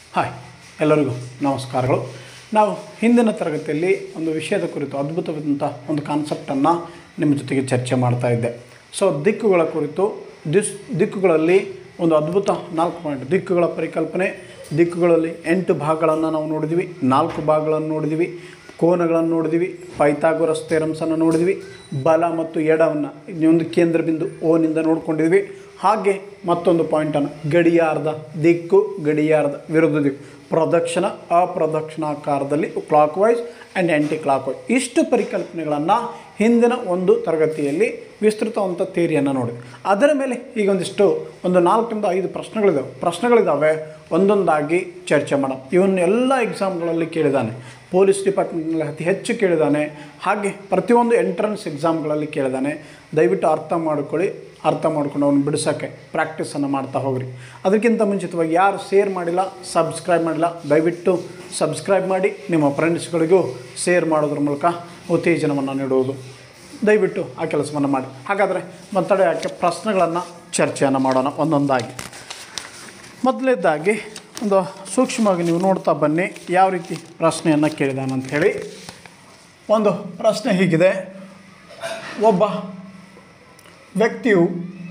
hi ಎಲ್ಲರಿಗೂ ನಮಸ್ಕಾರಗಳು ನಾವು ಹಿಂದಿನ ತರಗತಿಯಲ್ಲಿ ಒಂದು ವಿಷಯದ ಕುರಿತು ಅದ್ಭುತವಾದಂಥ ಒಂದು ಕಾನ್ಸೆಪ್ಟನ್ನು ನಿಮ್ಮ ಜೊತೆಗೆ ಚರ್ಚೆ ಮಾಡ್ತಾ ಇದ್ದೆ ಸೊ ದಿಕ್ಕುಗಳ ಕುರಿತು ದಿಸ್ ದಿಕ್ಕುಗಳಲ್ಲಿ ಒಂದು ಅದ್ಭುತ ನಾಲ್ಕು ಪಾಯಿಂಟ್ ದಿಕ್ಕುಗಳ ಪರಿಕಲ್ಪನೆ ದಿಕ್ಕುಗಳಲ್ಲಿ ಎಂಟು ಭಾಗಗಳನ್ನು ನಾವು ನೋಡಿದ್ವಿ ನಾಲ್ಕು ಭಾಗಗಳನ್ನು ನೋಡಿದ್ವಿ ಕೋನಗಳನ್ನು ನೋಡಿದ್ವಿ ಪೈಥಾಗೋರಸ್ ಥೇರಮ್ಸನ್ನು ನೋಡಿದ್ವಿ ಬಲ ಮತ್ತು ಎಡವನ್ನು ಒಂದು ಕೇಂದ್ರ ಬಿಂದು ಓನಿಂದ ನೋಡ್ಕೊಂಡಿದ್ವಿ ಹಾಗೆ ಮತ್ತೊಂದು ಪಾಯಿಂಟನ್ನು ಗಡಿಯಾರದ ದಿಕ್ಕು ಗಡಿಯಾರದ ವಿರುದ್ಧ ದಿಕ್ಕು ಪ್ರದಕ್ಷಿಣ ಅಪ್ರದಕ್ಷಿಣಾಕಾರದಲ್ಲಿ clockwise and anticlockwise ಇಷ್ಟು ಪರಿಕಲ್ಪನೆಗಳನ್ನು ಹಿಂದಿನ ಒಂದು ತರಗತಿಯಲ್ಲಿ ವಿಸ್ತೃತವಂತ ಥಿಯರಿಯನ್ನು ನೋಡಿದ್ವಿ ಅದರ ಮೇಲೆ ಈಗ ಒಂದಿಷ್ಟು ಒಂದು ನಾಲ್ಕರಿಂದ ಐದು ಪ್ರಶ್ನೆಗಳಿದ್ದಾವೆ ಪ್ರಶ್ನೆಗಳಿದ್ದಾವೆ ಒಂದೊಂದಾಗಿ ಚರ್ಚೆ ಮಾಡೋಣ ಇವನ್ನ ಎಲ್ಲ ಎಕ್ಸಾಮ್ಗಳಲ್ಲಿ ಕೇಳಿದ್ದಾನೆ ಪೊಲೀಸ್ ಡಿಪಾರ್ಟ್ಮೆಂಟ್ನಲ್ಲಿ ಅತಿ ಹೆಚ್ಚು ಕೇಳಿದ್ದಾನೆ ಹಾಗೆ ಪ್ರತಿಯೊಂದು ಎಂಟ್ರೆನ್ಸ್ ಎಕ್ಸಾಮ್ಗಳಲ್ಲಿ ಕೇಳಿದ್ದಾನೆ ದಯವಿಟ್ಟು ಅರ್ಥ ಮಾಡ್ಕೊಳ್ಳಿ ಅರ್ಥ ಮಾಡ್ಕೊಂಡು ಅವ್ನು ಬಿಡಿಸೋಕ್ಕೆ ಪ್ರಾಕ್ಟೀಸನ್ನು ಮಾಡ್ತಾ ಹೋಗ್ರಿ ಅದಕ್ಕಿಂತ ಮುಂಚಿತವಾಗಿ ಯಾರು ಶೇರ್ ಮಾಡಿಲ್ಲ ಸಬ್ಸ್ಕ್ರೈಬ್ ಮಾಡಿಲ್ಲ ದಯವಿಟ್ಟು ಸಬ್ಸ್ಕ್ರೈಬ್ ಮಾಡಿ ನಿಮ್ಮ ಫ್ರೆಂಡ್ಸ್ಗಳಿಗೂ ಶೇರ್ ಮಾಡೋದ್ರ ಮೂಲಕ ಉತ್ತೇಜನವನ್ನು ನೀಡುವುದು ದಯವಿಟ್ಟು ಆ ಕೆಲಸವನ್ನು ಮಾಡಿ ಹಾಗಾದರೆ ಮತ್ತಡೆ ಯಾಕೆ ಪ್ರಶ್ನೆಗಳನ್ನು ಚರ್ಚೆಯನ್ನು ಮಾಡೋಣ ಒಂದೊಂದಾಗಿ ಮೊದಲನೇದಾಗಿ ಒಂದು ಸೂಕ್ಷ್ಮವಾಗಿ ನೀವು ನೋಡ್ತಾ ಬನ್ನಿ ಯಾವ ರೀತಿ ಪ್ರಶ್ನೆಯನ್ನು ಕೇಳಿದಾನಂತ ಹೇಳಿ ಒಂದು ಪ್ರಶ್ನೆ ಹೀಗಿದೆ ಒಬ್ಬ ವ್ಯಕ್ತಿಯು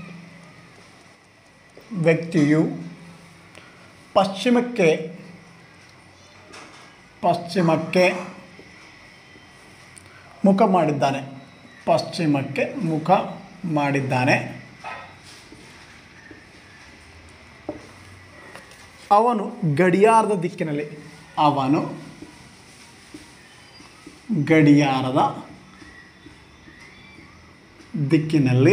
ವ್ಯಕ್ತಿಯು ಪಶ್ಚಿಮಕ್ಕೆ ಪಶ್ಚಿಮಕ್ಕೆ ಮುಖ ಮಾಡಿದ್ದಾನೆ ಪಶ್ಚಿಮಕ್ಕೆ ಮುಖ ಮಾಡಿದ್ದಾನೆ ಅವನು ಗಡಿಯಾರದ ದಿಕ್ಕಿನಲ್ಲಿ ಅವನು ಗಡಿಯಾರದ ದಿಕ್ಕಿನಲ್ಲಿ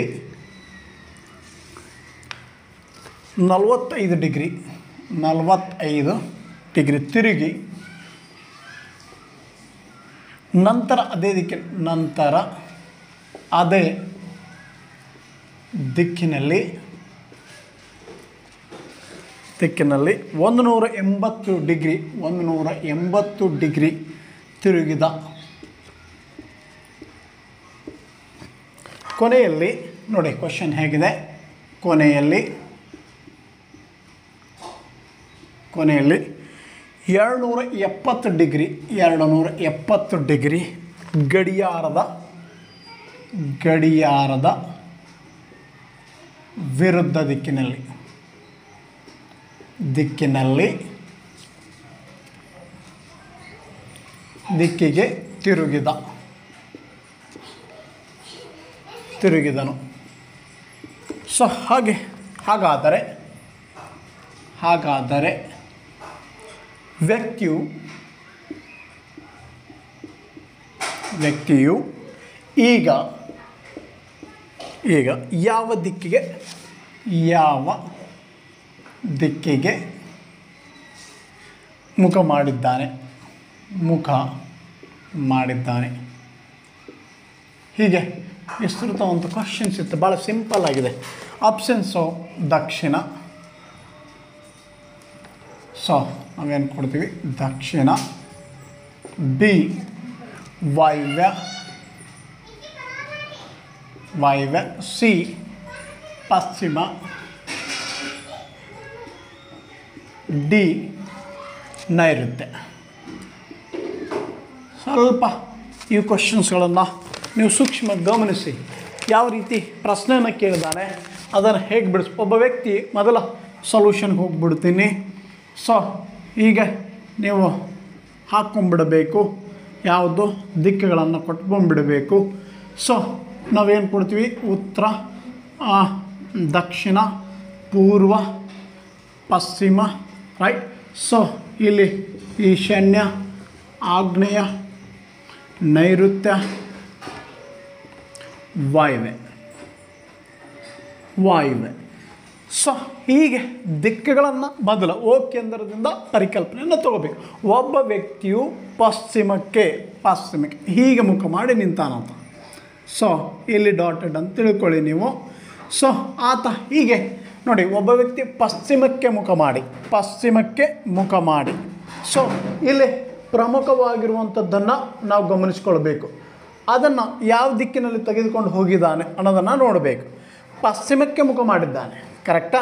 ನಲವತ್ತೈದು ಡಿಗ್ರಿ ನಲವತ್ತೈದು ಡಿಗ್ರಿ ತಿರುಗಿ ನಂತರ ಅದೇ ದಿಕ್ಕಿನ ನಂತರ ಅದೇ ದಿಕ್ಕಿನಲ್ಲಿ ದಿಕ್ಕಿನಲ್ಲಿ ಒಂದು ನೂರ ಎಂಬತ್ತು ಡಿಗ್ರಿ ಒಂದು ನೂರ ಎಂಬತ್ತು ಡಿಗ್ರಿ ತಿರುಗಿದ ಕೊನೆಯಲ್ಲಿ ನೋಡಿ ಕ್ವಶನ್ ಹೇಗಿದೆ ಕೊನೆಯಲ್ಲಿ ಕೊನೆಯಲ್ಲಿ ಎರಡುನೂರ ಎಪ್ಪತ್ತು ಡಿಗ್ರಿ ಎರಡು ನೂರ ಎಪ್ಪತ್ತು ಡಿಗ್ರಿ ಗಡಿಯಾರದ ಗಡಿಯಾರದ ವಿರುದ್ಧ ದಿಕ್ಕಿನಲ್ಲಿ ದಿಕ್ಕಿನಲ್ಲಿ ದಿಕ್ಕಿಗೆ ತಿರುಗಿದ ತಿರುಗಿದನು ಸೊ ಹಾಗೆ ಹಾಗಾದರೆ ಹಾಗಾದರೆ ವ್ಯಕ್ತಿಯು ವ್ಯಕ್ತಿಯು ಈಗ ಈಗ ಯಾವ ದಿಕ್ಕಿಗೆ ಯಾವ ದಿಕ್ಕಿಗೆ ಮುಖ ಮಾಡಿದ್ದಾನೆ ಮುಖ ಮಾಡಿದ್ದಾನೆ ಹೀಗೆ ವಿಸ್ತೃತ ಒಂದು ಕ್ವಶನ್ಸ್ ಇತ್ತು ಭಾಳ ಸಿಂಪಲ್ ಆಗಿದೆ ಆಪ್ಷನ್ಸು ದಕ್ಷಿಣ ಸೊ ನಾವೇನು ಕೊಡ್ತೀವಿ ದಕ್ಷಿಣ ಬಿ ವಾಯುವ್ಯ ವಾಯುವ್ಯ ಸಿ ಪಶ್ಚಿಮ ಡಿ ನೈಋತ್ಯ ಸ್ವಲ್ಪ ಈ ಕ್ವಶನ್ಸ್ಗಳನ್ನು ನೀವು ಸೂಕ್ಷ್ಮ ಗಮನಿಸಿ ಯಾವ ರೀತಿ ಪ್ರಶ್ನೆಯನ್ನು ಕೇಳಿದಾನೆ ಅದನ್ನು ಹೇಗೆ ಬಿಡಿಸ್ ಒಬ್ಬ ವ್ಯಕ್ತಿ ಮೊದಲ ಸೊಲ್ಯೂಷನ್ಗೆ ಹೋಗಿಬಿಡ್ತೀನಿ ಸೊ ಈಗ ನೀವು ಹಾಕ್ಕೊಂಬಿಡಬೇಕು ಯಾವುದು ದಿಕ್ಕುಗಳನ್ನು ಕೊಟ್ಕೊಂಡ್ಬಿಡಬೇಕು ಸೊ ನಾವೇನು ಕೊಡ್ತೀವಿ ಉತ್ತರ ಆ, ದಕ್ಷಿಣ ಪೂರ್ವ ಪಶ್ಚಿಮ ರೈಟ್ ಸೊ ಇಲ್ಲಿ ಈಶಾನ್ಯ ಆಗ್ನೇಯ ನೈಋತ್ಯ ವಾಯುವೆ ವಾಯುವೆ ಸೊ ಹೀಗೆ ದಿಕ್ಕುಗಳನ್ನು ಮೊದಲು ಓ ಕೇಂದ್ರದಿಂದ ಪರಿಕಲ್ಪನೆಯನ್ನು ತಗೋಬೇಕು ಒಬ್ಬ ವ್ಯಕ್ತಿಯು ಪಶ್ಚಿಮಕ್ಕೆ ಪಶ್ಚಿಮಕ್ಕೆ ಹೀಗೆ ಮುಖ ಮಾಡಿ ನಿಂತಾನಂತ ಸೊ ಇಲ್ಲಿ ಡಾಟೆಡ್ ಅಂತ ತಿಳ್ಕೊಳ್ಳಿ ನೀವು ಸೊ ಆತ ಹೀಗೆ ನೋಡಿ ಒಬ್ಬ ವ್ಯಕ್ತಿ ಪಶ್ಚಿಮಕ್ಕೆ ಮುಖ ಮಾಡಿ ಪಶ್ಚಿಮಕ್ಕೆ ಮುಖ ಮಾಡಿ ಸೊ ಇಲ್ಲಿ ಪ್ರಮುಖವಾಗಿರುವಂಥದ್ದನ್ನು ನಾವು ಗಮನಿಸ್ಕೊಳ್ಬೇಕು ಅದನ್ನು ಯಾವ ದಿಕ್ಕಿನಲ್ಲಿ ತೆಗೆದುಕೊಂಡು ಹೋಗಿದ್ದಾನೆ ಅನ್ನೋದನ್ನು ನೋಡಬೇಕು ಪಶ್ಚಿಮಕ್ಕೆ ಮುಖ ಮಾಡಿದ್ದಾನೆ ಕರೆಕ್ಟಾ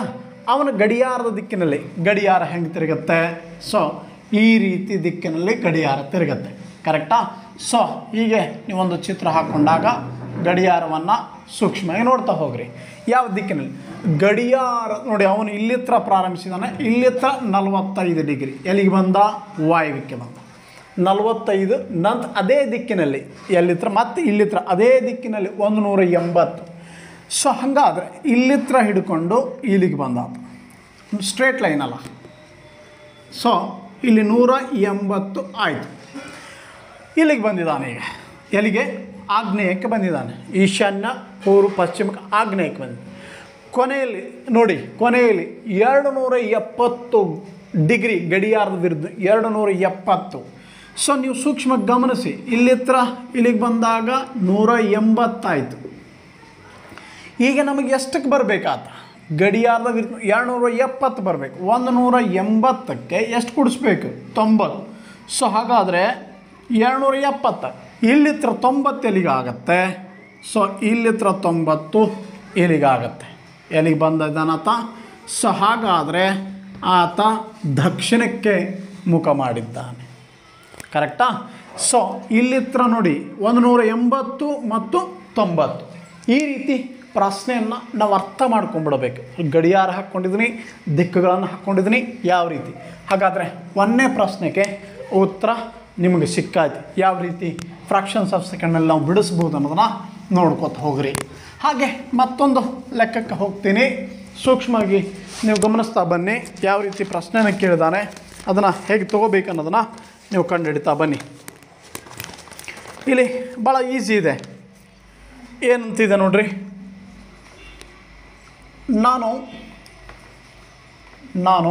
ಅವನ ಗಡಿಯಾರದ ದಿಕ್ಕಿನಲ್ಲಿ ಗಡಿಯಾರ ಹೆಂಗೆ ತಿರುಗುತ್ತೆ ಸೊ ಈ ರೀತಿ ದಿಕ್ಕಿನಲ್ಲಿ ಗಡಿಯಾರ ತಿರುಗುತ್ತೆ ಕರೆಕ್ಟಾ ಸೊ ಹೀಗೆ ನೀವೊಂದು ಚಿತ್ರ ಹಾಕ್ಕೊಂಡಾಗ ಗಡಿಯಾರವನ್ನು ಸೂಕ್ಷ್ಮವಾಗಿ ನೋಡ್ತಾ ಹೋಗ್ರಿ ಯಾವ ದಿಕ್ಕಿನಲ್ಲಿ ಗಡಿಯಾರ ನೋಡಿ ಅವನು ಇಲ್ಲಿತ್ರ ಪ್ರಾರಂಭಿಸಿದಾನೆ ಇಲ್ಲಿತ್ರ ನಲವತ್ತೈದು ಡಿಗ್ರಿ ಎಲ್ಲಿಗೆ ಬಂದ ವಾಯುವ್ಯಕ್ಕೆ ಬಂದ ನಲವತ್ತೈದು ನಂತರ ಅದೇ ದಿಕ್ಕಿನಲ್ಲಿ ಎಲ್ಲಿತ್ರ ಮತ್ತೆ ಇಲ್ಲಿತ್ರ ಅದೇ ದಿಕ್ಕಿನಲ್ಲಿ ಒಂದು ನೂರ ಎಂಬತ್ತು ಸೊ ಹಾಗಾದರೆ ಇಲ್ಲಿತ್ರ ಹಿಡ್ಕೊಂಡು ಇಲ್ಲಿಗೆ ಬಂದ ಸ್ಟ್ರೇಟ್ ಲೈನ್ ಅಲ್ಲ ಸೊ ಇಲ್ಲಿ ನೂರ ಎಂಬತ್ತು ಆಯಿತು ಇಲ್ಲಿಗೆ ಬಂದಿದ್ದಾನೆ ಈಗ ಎಲ್ಲಿಗೆ ಆಗ್ನೇಯಕ್ಕೆ ಬಂದಿದ್ದಾನೆ ಈಶಾನ್ಯ ಪೂರ್ವ ಪಶ್ಚಿಮಕ್ಕೆ ಆಗ್ನೇಯಕ್ಕೆ ಬಂದಿದೆ ಕೊನೆಯಲ್ಲಿ ನೋಡಿ ಕೊನೆಯಲ್ಲಿ ಎರಡು ನೂರ ಎಪ್ಪತ್ತು ಡಿಗ್ರಿ ಗಡಿಯಾರದ ವಿರುದ್ಧ ಎರಡು ನೂರ ಎಪ್ಪತ್ತು ಸೊ ನೀವು ಸೂಕ್ಷ್ಮ ಗಮನಿಸಿ ಇಲ್ಲಿತ್ರ ಇಲ್ಲಿಗೆ ಬಂದಾಗ ನೂರ ಎಂಬತ್ತಾಯಿತು ಈಗ ನಮಗೆ ಎಷ್ಟಕ್ಕೆ ಬರಬೇಕಾತ ಗಡಿಯಾರದ ವಿರುದ್ಧ ಎರಡುನೂರ ಎಪ್ಪತ್ತು ಬರಬೇಕು ಒಂದು ನೂರ ಎಂಬತ್ತಕ್ಕೆ ಎಷ್ಟು ಕುಡಿಸ್ಬೇಕು ತೊಂಬತ್ತು ಸೊ ಹಾಗಾದರೆ ಎರಡುನೂರ ಎಪ್ಪತ್ತ ಇಲ್ಲಿತ್ರ ತೊಂಬತ್ತು ಎಲ್ಲಿಗಾಗತ್ತೆ ಸೊ ಇಲ್ಲಿತ್ರ ತೊಂಬತ್ತು ಎಲ್ಲಿಗಾಗತ್ತೆ ಎಲ್ಲಿಗೆ ಬಂದಿದ್ದಾನಾತ ಸೊ ಹಾಗಾದರೆ ಆತ ದಕ್ಷಿಣಕ್ಕೆ ಮುಖ ಮಾಡಿದ್ದಾನೆ ಕರೆಕ್ಟಾ ಸೊ ಇಲ್ಲಿತ್ರ ನೋಡಿ ಒಂದು ನೂರ ಎಂಬತ್ತು ಮತ್ತು ತೊಂಬತ್ತು ಈ ರೀತಿ ಪ್ರಶ್ನೆಯನ್ನು ನಾವು ಅರ್ಥ ಮಾಡ್ಕೊಂಡ್ಬಿಡಬೇಕು ಗಡಿಯಾರ ಹಾಕ್ಕೊಂಡಿದ್ದೀನಿ ದಿಕ್ಕುಗಳನ್ನು ಹಾಕ್ಕೊಂಡಿದ್ದೀನಿ ಯಾವ ರೀತಿ ಹಾಗಾದರೆ ಒಂದನೇ ಪ್ರಶ್ನೆಗೆ ಉತ್ತರ ನಿಮಗೆ ಸಿಕ್ಕಾಯ್ತು ಯಾವ ರೀತಿ ಫ್ರಾಕ್ಷನ್ಸ್ ಆಫ್ ಸೆಕೆಂಡ್ನಲ್ಲಿ ನಾವು ಬಿಡಿಸ್ಬೋದು ಅನ್ನೋದನ್ನು ನೋಡ್ಕೊತ ಹೋಗ್ರಿ ಹಾಗೆ ಮತ್ತೊಂದು ಲೆಕ್ಕಕ್ಕೆ ಹೋಗ್ತೀನಿ ಸೂಕ್ಷ್ಮವಾಗಿ ನೀವು ಗಮನಿಸ್ತಾ ಬನ್ನಿ ಯಾವ ರೀತಿ ಪ್ರಶ್ನೆನ ಕೇಳಿದಾನೆ ಅದನ್ನು ಹೇಗೆ ತೊಗೋಬೇಕು ಅನ್ನೋದನ್ನು ನೀವು ಕಂಡುಹಿಡಿತಾ ಬನ್ನಿ ಇಲ್ಲಿ ಭಾಳ ಈಸಿ ಇದೆ ಏನಂತಿದೆ ನೋಡ್ರಿ ನಾನು ನಾನು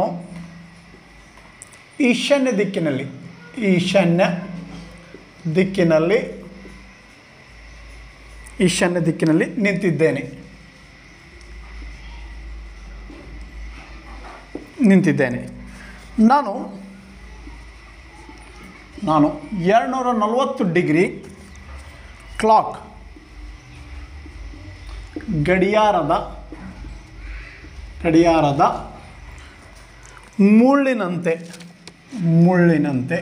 ಈಶಾನ್ಯ ದಿಕ್ಕಿನಲ್ಲಿ ಈಶಾನ್ಯ ದಿಕ್ಕಿನಲ್ಲಿ ಈಶಾನ್ಯ ದಿಕ್ಕಿನಲ್ಲಿ ನಿಂತಿದ್ದೇನೆ ನಿಂತಿದ್ದೇನೆ ನಾನು ನಾನು ಎರಡುನೂರ ನಲವತ್ತು ಡಿಗ್ರಿ ಕ್ಲಾಕ್ ಗಡಿಯಾರದ ಗಡಿಯಾರದ ಮುಳ್ಳಿನಂತೆ ಮುಳ್ಳಿನಂತೆ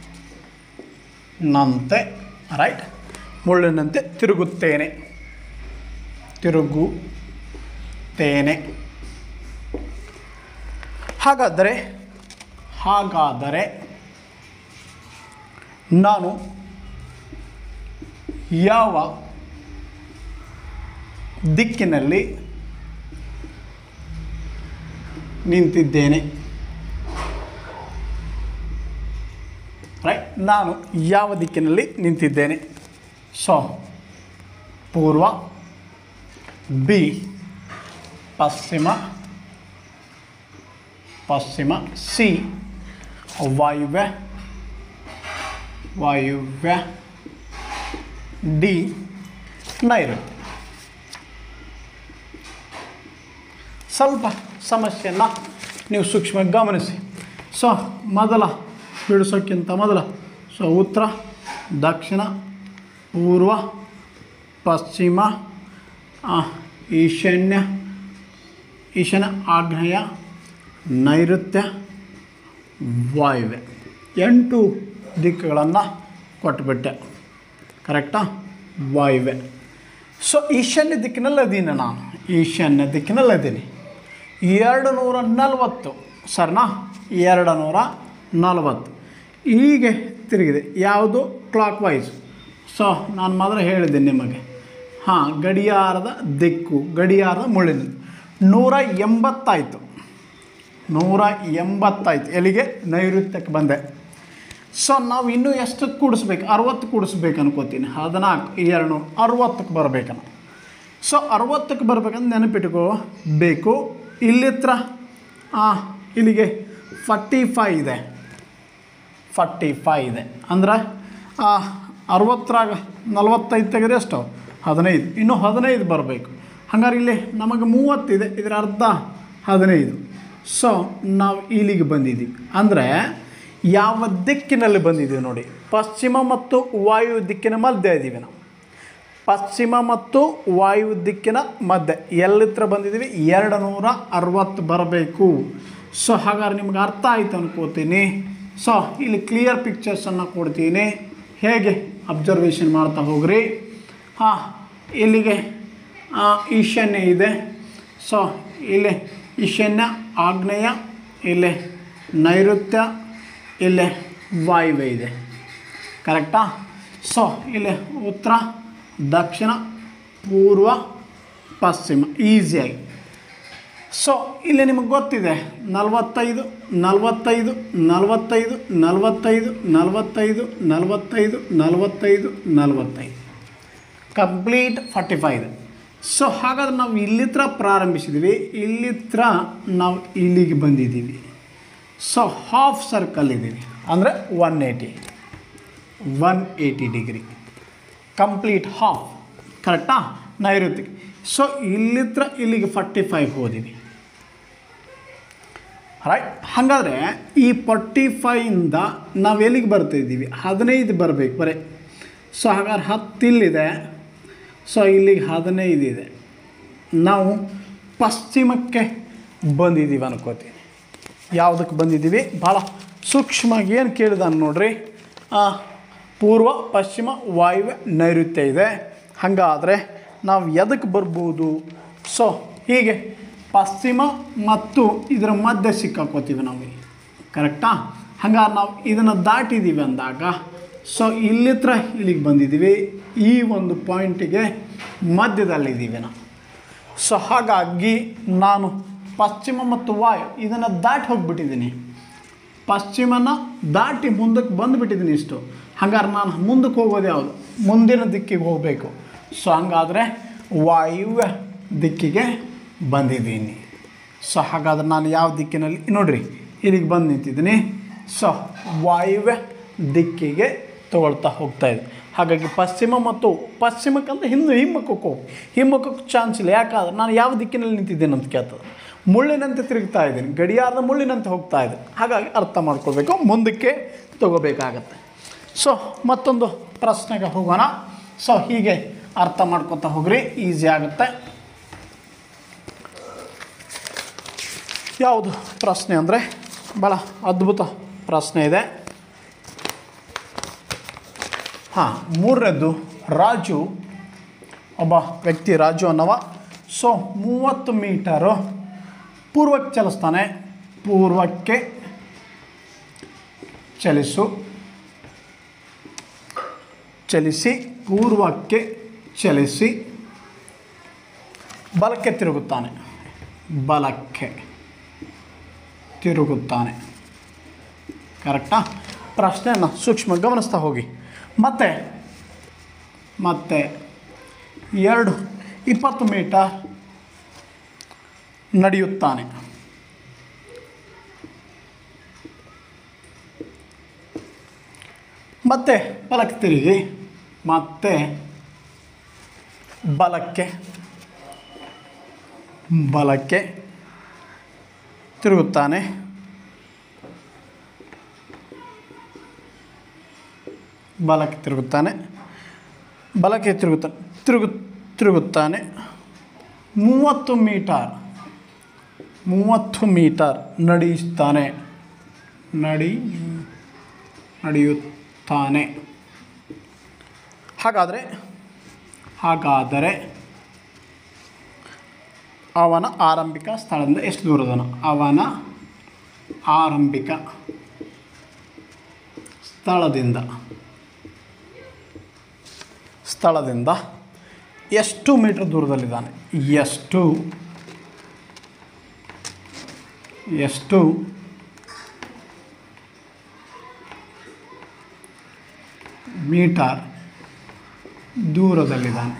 ನಂತೆ ರೈಟ್ ಮುಳ್ಳಿನಂತೆ ತಿರುಗುತ್ತೇನೆ ತಿರುಗುತ್ತೇನೆ ಹಾಗಾದರೆ ಹಾಗಾದರೆ ನಾನು ಯಾವ ದಿಕ್ಕಿನಲ್ಲಿ ನಿಂತಿದ್ದೇನೆ ರೈಟ್ ನಾನು ಯಾವ ದಿಕ್ಕಿನಲ್ಲಿ ನಿಂತಿದ್ದೇನೆ ಸೊ ಪೂರ್ವ ಬಿ ಪಶ್ಚಿಮ ಪಶ್ಚಿಮ ಸಿ ವಾಯುವ್ಯ ವಾಯುವ್ಯ ಡಿ ನೈಋತ್ಯ ಸ್ವಲ್ಪ ಸಮಸ್ಯೆಯನ್ನು ನೀವು ಸೂಕ್ಷ್ಮ ಗಮನಿಸಿ ಸೊ ಮೊದಲ ಬಿಡಿಸೋಕ್ಕಿಂತ ಮೊದಲ ಸೊ ಉತ್ತರ ದಕ್ಷಿಣ ಪೂರ್ವ ಪಶ್ಚಿಮ ಆ, ಈಶಾನ್ಯ ಈಶಾನ್ಯ ಆಗ್ನೇಯ ನೈಋತ್ಯ ವಾಯುವ್ಯ ಎಂಟು ದಿಕ್ಕುಗಳನ್ನು ಕೊಟ್ಬಿಟ್ಟೆ ಕರೆಕ್ಟಾ ವಾಯುವ್ಯ ಸೊ ಈಶಾನ್ಯ ದಿಕ್ಕಿನಲ್ಲಿ ಅದೀನಿ ನಾನು ಈಶಾನ್ಯ ದಿಕ್ಕಿನಲ್ಲಿ ಅದೀನಿ ಎರಡು ನೂರ ನಲವತ್ತು ಸರ್ನಾ ಎರಡು ನೂರ ನಲವತ್ತು ಹೀಗೆ ತಿರುಗಿದೆ ಯಾವುದು ಕ್ಲಾಕ್ ವೈಸ್ ಸೊ ನಾನು ಮೊದಲು ಹೇಳಿದ್ದೆ ನಿಮಗೆ ಹಾಂ ಗಡಿಯಾರದ ದಿಕ್ಕು ಗಡಿಯಾರದ ಮುಳ್ಳಿನ ನೂರ ಎಂಬತ್ತಾಯಿತು ನೂರ ಎಂಬತ್ತಾಯ್ತು ಎಲ್ಲಿಗೆ ನೈಋತ್ಯಕ್ಕೆ ಬಂದೆ ಸೊ ನಾವು ಇನ್ನೂ ಎಷ್ಟು ಕೂಡಿಸ್ಬೇಕು ಅರವತ್ತು ಕೂಡಿಸ್ಬೇಕು ಅನ್ಕೋತೀನಿ ಹದಿನಾಲ್ಕು ಎರಡು ನೂರು ಅರವತ್ತಕ್ಕೆ ಬರಬೇಕನ್ನ ಸೊ ಅರವತ್ತಕ್ಕೆ ಬರ್ಬೇಕಂತ ನೆನಪಿಟ್ಕೋ ಬೇಕು ಇಲ್ಲಿತ್ರ ಆ, ಇಲ್ಲಿಗೆ ಫಾರ್ಟಿ ಫೈ ಇದೆ ಫಾರ್ಟಿ ಫೈ ಇದೆ ಅಂದ್ರೆ ಆ, ಅರವತ್ತರಾಗ ನಲವತ್ತೈದು ತೆಗೆದ್ರೆ ಎಷ್ಟು ಹದಿನೈದು ಇನ್ನೂ ಹದಿನೈದು ಬರಬೇಕು ಹಂಗಾರೆ ಇಲ್ಲಿ ನಮಗೆ ಮೂವತ್ತಿದೆ ಇದರ ಅರ್ಧ ಹದಿನೈದು ಸೊ ನಾವು ಇಲ್ಲಿಗೆ ಬಂದಿದ್ದೀವಿ ಅಂದರೆ ಯಾವ ದಿಕ್ಕಿನಲ್ಲಿ ಬಂದಿದ್ದೀವಿ ನೋಡಿ ಪಶ್ಚಿಮ ಮತ್ತು ವಾಯು ದಿಕ್ಕಿನ ಮಧ್ಯೆ ಇದ್ದೀವಿ ನಾವು ಪಶ್ಚಿಮ ಮತ್ತು ವಾಯು ದಿಕ್ಕಿನ ಮಧ್ಯೆ ಎಲ್ಲಿತ್ರ ಬಂದಿದ್ದೀವಿ ಎರಡು ನೂರ ಅರವತ್ತು ಬರಬೇಕು ಸೊ ಹಾಗಾದ್ರೆ ನಿಮ್ಗೆ ಅರ್ಥ ಆಯ್ತು ಅನ್ಕೋತೀನಿ ಸೊ ಇಲ್ಲಿ ಕ್ಲಿಯರ್ ಪಿಕ್ಚರ್ಸನ್ನು ಕೊಡ್ತೀನಿ ಹೇಗೆ ಅಬ್ಸರ್ವೇಷನ್ ಮಾಡ್ತಾ ಹೋಗ್ರಿ ಹಾಂ ಇಲ್ಲಿಗೆ ಆ, ಈಶಾನ್ಯ ಇದೆ ಸೊ ಇಲ್ಲಿ ಈಶಾನ್ಯ ಆಗ್ನೇಯ ಇಲ್ಲಿ ನೈಋತ್ಯ ಇಲ್ಲಿ ವಾಯುವ್ಯ ಇದೆ ಕರೆಕ್ಟಾ ಸೊ ಇಲ್ಲಿ ಉತ್ತರ ದಕ್ಷಿಣ ಪೂರ್ವ ಪಶ್ಚಿಮ ಈಸಿಯಾಗಿ ಸೊ ಇಲ್ಲಿ ನಿಮಗೆ ಗೊತ್ತಿದೆ ನಲವತ್ತೈದು ನಲವತ್ತೈದು ನಲವತ್ತೈದು ನಲವತ್ತೈದು ನಲವತ್ತೈದು ನಲವತ್ತೈದು ನಲವತ್ತೈದು ನಲವತ್ತೈದು ಕಂಪ್ಲೀಟ್ ಫಾರ್ಟಿ ಫೈವ್ ಸೊ ಹಾಗಾದ್ರೆ ನಾವು ಇಲ್ಲಿತ್ರ ಪ್ರಾರಂಭಿಸಿದ್ವಿ ಇಲ್ಲಿತ್ರ ನಾವು ಇಲ್ಲಿಗೆ ಬಂದಿದ್ದೀವಿ ಸೊ ಹಾಫ್ ಸರ್ಕಲ್ ಇದ್ದೀವಿ ಅಂದರೆ one eighty one eighty degree complete half ಕರೆಕ್ಟಾ ನೈಋತ್ಯಕ್ಕೆ ಸೊ ಇಲ್ಲಿತ್ರ ಇಲ್ಲಿಗೆ ಫಾರ್ಟಿ ಫೈವ್ ಹೋದಿವಿ ರೈಟ್ ಹಾಗಾದರೆ ಈ ಫಾರ್ಟಿ ಫೈಯಿಂದ ನಾವು ಎಲ್ಲಿಗೆ ಬರ್ತಾ ಇದ್ದೀವಿ ಹದಿನೈದು ಬರಬೇಕು ಬರೀ ಸೊ ಹಾಗಾದ್ರೆ ಹತ್ತು ಇಲ್ಲಿದೆ ಸೊ ಇಲ್ಲಿಗೆ ಹದಿನೈದು ಇದೆ ನಾವು ಪಶ್ಚಿಮಕ್ಕೆ ಬಂದಿದ್ದೀವಿ ಅನ್ಕೋತೀನಿ ಯಾವುದಕ್ಕೆ ಬಂದಿದ್ದೀವಿ ಭಾಳ ಸೂಕ್ಷ್ಮವಾಗಿ ಏನು ಕೇಳಿದಾನೆ ನೋಡ್ರಿ ಆ, ಪೂರ್ವ ಪಶ್ಚಿಮ ವಾಯುವ್ಯ ನೈಋತ್ಯ ಇದೆ ಹಾಗಾದರೆ ನಾವು ಎದಕ್ಕೆ ಬರ್ಬೋದು ಸೊ ಹೀಗೆ ಪಶ್ಚಿಮ ಮತ್ತು ಇದರ ಮಧ್ಯೆ ಸಿಕ್ಕಾಕೋತೀವಿ ನಾವು ಇಲ್ಲಿ ಕರೆಕ್ಟಾ ಹಂಗಾರೆ ನಾವು ಇದನ್ನು ದಾಟಿದ್ದೀವಿ ಅಂದಾಗ ಸೊ ಇಲ್ಲಿತ್ರ ಇಲ್ಲಿಗೆ ಬಂದಿದ್ದೀವಿ ಈ ಒಂದು ಪಾಯಿಂಟಿಗೆ ಮಧ್ಯದಲ್ಲಿದ್ದೀವಿ ನಾವು ಸೊ ಹಾಗಾಗಿ ನಾನು ಪಶ್ಚಿಮ ಮತ್ತು ವಾಯು ಇದನ್ನು ದಾಟಿ ಹೋಗ್ಬಿಟ್ಟಿದ್ದೀನಿ ಪಶ್ಚಿಮನ ದಾಟಿ ಮುಂದಕ್ಕೆ ಬಂದುಬಿಟ್ಟಿದ್ದೀನಿ ಇಷ್ಟು ಹಂಗಾರೆ ನಾನು ಮುಂದಕ್ಕೆ ಹೋಗೋದು ಯಾವುದು ಮುಂದಿನ ದಿಕ್ಕಿಗೆ ಹೋಗಬೇಕು ಸೊ ಹಂಗಾದರೆ ವಾಯುವ್ಯ ದಿಕ್ಕಿಗೆ ಬಂದಿದ್ದೀನಿ ಸೊ ಹಾಗಾದ್ರೆ ನಾನು ಯಾವ ದಿಕ್ಕಿನಲ್ಲಿ ನೋಡ್ರಿ ಇಲ್ಲಿಗೆ ಬಂದು ನಿಂತಿದ್ದೀನಿ ಸೊ ವಾಯುವ್ಯ ದಿಕ್ಕಿಗೆ ತಗೊಳ್ತಾ ಹೋಗ್ತಾ ಇದೆ ಹಾಗಾಗಿ ಪಶ್ಚಿಮ ಮತ್ತು ಪಶ್ಚಿಮಕ್ಕಂತ ಹಿಂದೆ ಹಿಮ್ಮಕ್ಕಕ್ಕೆ ಹೋಗಿ ಹಿಮ್ಮಕ್ಕಕ್ಕೆ ಚಾನ್ಸ್ ಇಲ್ಲ ಯಾಕಾದ್ರೆ ನಾನು ಯಾವ ದಿಕ್ಕಿನಲ್ಲಿ ನಿಂತಿದ್ದೇನೆ ಅಂತ ಕೇಳ್ತದೆ ಮುಳ್ಳಿನಂತೆ ತಿರುಗ್ತಾ ಇದ್ದೀನಿ ಗಡಿಯಾರದ ಮುಳ್ಳಿನಂತೆ ಹೋಗ್ತಾ ಇದೆ ಹಾಗಾಗಿ ಅರ್ಥ ಮಾಡ್ಕೊಳ್ಬೇಕು ಮುಂದಕ್ಕೆ ತಗೋಬೇಕಾಗತ್ತೆ ಸೊ ಮತ್ತೊಂದು ಪ್ರಶ್ನೆಗೆ ಹೋಗೋಣ ಸೊ ಹೀಗೆ ಅರ್ಥ ಮಾಡ್ಕೊತಾ ಹೋಗ್ರಿ ಈಸಿ ಆಗುತ್ತೆ ಯಾವುದು ಪ್ರಶ್ನೆ ಅಂದರೆ ಭಾಳ ಅದ್ಭುತ ಪ್ರಶ್ನೆ ಇದೆ ಹಾಂ ಮೂರನೇದು ರಾಜು ಒಬ್ಬ ವ್ಯಕ್ತಿ ರಾಜು ಅನ್ನವ ಸೊ ಮೂವತ್ತು ಮೀಟರು ಪೂರ್ವಕ್ಕೆ ಚಲಿಸ್ತಾನೆ ಪೂರ್ವಕ್ಕೆ ಚಲಿಸು ಚಲಿಸಿ ಪೂರ್ವಕ್ಕೆ ಚಲಿಸಿ ಬಲಕ್ಕೆ ತಿರುಗುತ್ತಾನೆ ಬಲಕ್ಕೆ ತಿರುಗುತ್ತಾನೆ ಕರೆಕ್ಟಾ ಪ್ರಶ್ನೆಯನ್ನು ಸೂಕ್ಷ್ಮ ಗಮನಿಸ್ತಾ ಹೋಗಿ ಮತ್ತೆ ಮತ್ತೆ ಎರಡು ಇಪ್ಪತ್ತು ಮೀಟರ್ ನಡೆಯುತ್ತಾನೆ ಮತ್ತೆ ಬಲಕ್ಕೆ ತಿರುಗಿ ಮತ್ತೆ ಬಲಕ್ಕೆ ಬಲಕ್ಕೆ ತಿರುಗುತ್ತಾನೆ ಬಲಕ್ಕೆ ತಿರುಗುತ್ತಾನೆ ಬಲಕ್ಕೆ ತಿರುಗುತ್ತಾನೆ ತಿರುಗು ತಿರುಗುತ್ತಾನೆ ಮೂವತ್ತು ಮೀಟರ್ ಮೂವತ್ತು ಮೀಟರ್ ನಡೆಯುತ್ತಾನೆ ನಡಿ ನಡೆಯುತ್ತಾನೆ ಹಾಗಾದರೆ ಹಾಗಾದರೆ ಅವನ ಆರಂಭಿಕ ಸ್ಥಳದಿಂದ ಎಷ್ಟು ದೂರದನ ಅವನ ಆರಂಭಿಕ ಸ್ಥಳದಿಂದ ಸ್ಥಳದಿಂದ ಎಷ್ಟು ಮೀಟರ್ ದೂರದಲ್ಲಿದ್ದಾನೆ ಎಷ್ಟು ಎಷ್ಟು ಮೀಟರ್ ದೂರದಲ್ಲಿದ್ದಾನೆ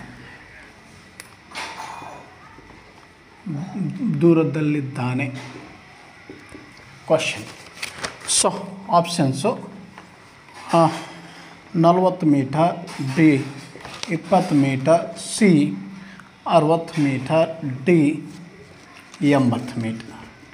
ದೂರದಲ್ಲಿದ್ದಾನೆ ಕ್ವಶನ್ ಸೊ ಆಪ್ಷನ್ಸು ನಲವತ್ತು ಮೀಟರ್ ಬಿ ಇಪ್ಪತ್ತು ಮೀಟರ್ ಸಿ ಅರವತ್ತು ಮೀಟರ್ ಡಿ ಎಂಬತ್ತು ಮೀಟರ್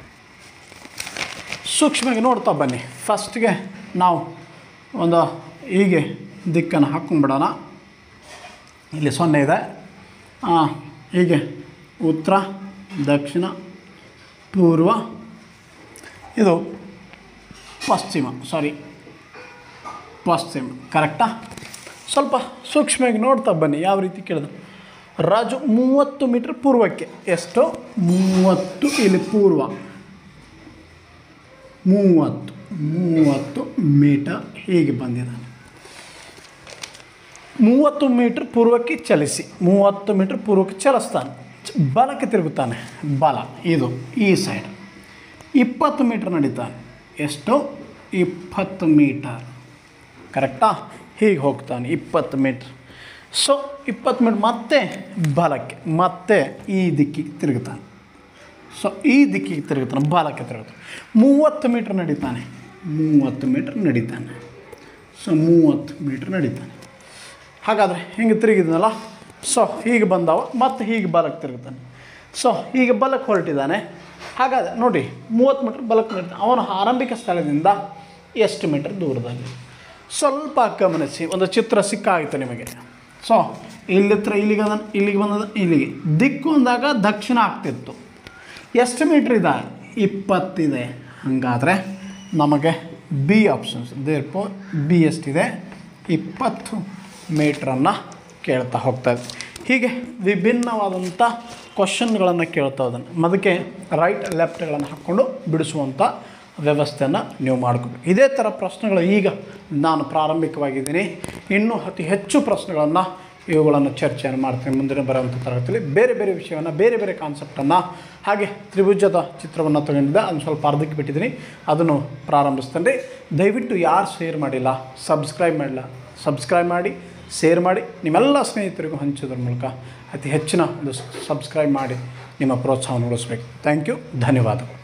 ಸೂಕ್ಷ್ಮವಾಗಿ ನೋಡ್ತಾ ಬನ್ನಿ ಫಸ್ಟ್ಗೆ ನಾವು ಒಂದು ಹೀಗೆ ದಿಕ್ಕನ್ನು ಹಾಕ್ಕೊಂಬಿಡೋಣ ಇಲ್ಲಿ ಸೊನ್ನೆ ಇದೆ ಆ, ಹೀಗೆ ಉತ್ತರ ದಕ್ಷಿಣ ಪೂರ್ವ ಇದು ಪಶ್ಚಿಮ ಸಾರಿ ಪಶ್ಚಿಮ ಕರೆಕ್ಟಾ ಸ್ವಲ್ಪ ಸೂಕ್ಷ್ಮವಾಗಿ ನೋಡ್ತಾ ಬನ್ನಿ ಯಾವ ರೀತಿ ಕೇಳಿದ್ರು ರಾಜು ಮೂವತ್ತು ಮೀಟ್ರ್ ಪೂರ್ವಕ್ಕೆ ಎಷ್ಟು ಮೂವತ್ತು ಇಲ್ಲಿ ಪೂರ್ವ ಮೂವತ್ತು ಮೂವತ್ತು ಮೀಟರ್ ಹೀಗೆ ಬಂದಿದ್ದಾನೆ ಮೂವತ್ತು ಮೀಟ್ರ್ ಪೂರ್ವಕ್ಕೆ ಚಲಿಸಿ ಮೂವತ್ತು ಮೀಟ್ರ್ ಪೂರ್ವಕ್ಕೆ ಚಲಿಸ್ತಾನೆ ಚ- ಬಲಕ್ಕೆ ತಿರುಗುತ್ತಾನೆ ಬಲ ಇದು ಈ ಸೈಡ್ ಇಪ್ಪತ್ತು ಮೀಟ್ರ್ ನಡೀತಾನೆ ಎಷ್ಟು ಇಪ್ಪತ್ತು ಮೀಟರ್ ಕರೆಕ್ಟಾ ಹೀಗೆ ಹೋಗ್ತಾನೆ ಇಪ್ಪತ್ತು ಮೀಟ್ರ್ ಸೊ ಇಪ್ಪತ್ತು ಮೀಟ್ರ್ ಮತ್ತೆ ಬಲಕ್ಕೆ ಮತ್ತೆ ಈ ದಿಕ್ಕಿಗೆ ತಿರುಗುತ್ತಾನೆ ಸೊ ಈ ದಿಕ್ಕಿಗೆ ತಿರುಗುತ್ತಾನೆ ಬಾಲಕ್ಕೆ ತಿರುಗುತ್ತಾನೆ ಮೂವತ್ತು ಮೀಟ್ರ್ ನಡೀತಾನೆ ಮೂವತ್ತು ಮೀಟ್ರ್ ನಡೀತಾನೆ ಸೊ ಮೂವತ್ತು ಮೀಟ್ರ್ ನಡೀತಾನೆ ಹಾಗಾದರೆ ಹಿಂಗೆ ತಿರುಗಿದ್ನಲ್ಲ ಸೊ ಹೀಗೆ ಬಂದವ ಮತ್ತು ಹೀಗೆ ಬಲಕ್ಕೆ ತಿರುಗುತ್ತಾನೆ ಸೊ ಹೀಗೆ ಬಲಕ್ಕೆ ಹೊರಟಿದ್ದಾನೆ ಹಾಗಾದರೆ ನೋಡಿ ಮೂವತ್ತು ಮೀಟ್ರ್ ಬಲಕ್ಕೆ ನಡೀತಾನೆ ಅವನು ಆರಂಭಿಕ ಸ್ಥಳದಿಂದ ಎಷ್ಟು ಮೀಟರ್ ದೂರದಲ್ಲಿ ಸ್ವಲ್ಪ ಗಮನಿಸಿ ಒಂದು ಚಿತ್ರ ಸಿಕ್ಕಾಯಿತು ನಿಮಗೆ ಸೊ ಇಲ್ಲಿತ್ರ ಇಲ್ಲಿಗೆ ಅದನ್ನು ಇಲ್ಲಿಗೆ ಬಂದದ ಇಲ್ಲಿಗೆ ದಿಕ್ಕು ಅಂದಾಗ ದಕ್ಷಿಣ ಆಗ್ತಿತ್ತು ಎಷ್ಟು ಮೀಟ್ರ್ ಇದೆ ಇಪ್ಪತ್ತಿದೆ ಹಾಗಾದರೆ ನಮಗೆ ಬಿ ಆಪ್ಷನ್ಸ್ ದೇರ್ಪೋ ಬಿ ಎಷ್ಟಿದೆ ಇಪ್ಪತ್ತು ಮೀಟ್ರನ್ನು ಕೇಳ್ತಾ ಹೋಗ್ತಾ ಇದೆ ಹೀಗೆ ವಿಭಿನ್ನವಾದಂಥ ಕ್ವಶನ್ಗಳನ್ನು ಕೇಳ್ತಾ ಹೋದನು ಅದಕ್ಕೆ ರೈಟ್ ಲೆಫ್ಟ್ಗಳನ್ನು ಹಾಕ್ಕೊಂಡು ಬಿಡಿಸುವಂಥ ವ್ಯವಸ್ಥೆಯನ್ನು ನೀವು ಮಾಡ್ಕೋಬೇಕು ಇದೇ ಥರ ಪ್ರಶ್ನೆಗಳು ಈಗ ನಾನು ಪ್ರಾರಂಭಿಕವಾಗಿದ್ದೀನಿ ಇನ್ನೂ ಅತಿ ಹೆಚ್ಚು ಪ್ರಶ್ನೆಗಳನ್ನು ಇವುಗಳನ್ನು ಚರ್ಚೆಯನ್ನು ಮಾಡ್ತೀನಿ ಮುಂದಿನ ಬರುವಂಥ ತರಗತಿಯಲ್ಲಿ ಬೇರೆ ಬೇರೆ ವಿಷಯವನ್ನು ಬೇರೆ ಬೇರೆ ಕಾನ್ಸೆಪ್ಟನ್ನು ಹಾಗೆ ತ್ರಿಭುಜದ ಚಿತ್ರವನ್ನು ತಗೊಂಡಿದ್ದೆ ಅದನ್ನು ಸ್ವಲ್ಪ ಅರ್ಧಕ್ಕೆ ಬಿಟ್ಟಿದ್ದೀನಿ ಅದನ್ನು ಪ್ರಾರಂಭಿಸ್ತೇನೆ ದಯವಿಟ್ಟು ಯಾರು ಶೇರ್ ಮಾಡಿಲ್ಲ ಸಬ್ಸ್ಕ್ರೈಬ್ ಮಾಡಿಲ್ಲ ಸಬ್ಸ್ಕ್ರೈಬ್ ಮಾಡಿ ಶೇರ್ ಮಾಡಿ ನಿಮ್ಮೆಲ್ಲ ಸ್ನೇಹಿತರಿಗೂ ಹಂಚೋದ್ರ ಮೂಲಕ ಅತಿ ಹೆಚ್ಚಿನ ಒಂದು ಸಬ್ಸ್ಕ್ರೈಬ್ ಮಾಡಿ ನಿಮ್ಮ ಪ್ರೋತ್ಸಾಹವನ್ನು ಉಳಿಸ್ಬೇಕು ಥ್ಯಾಂಕ್ ಯು ಧನ್ಯವಾದಗಳು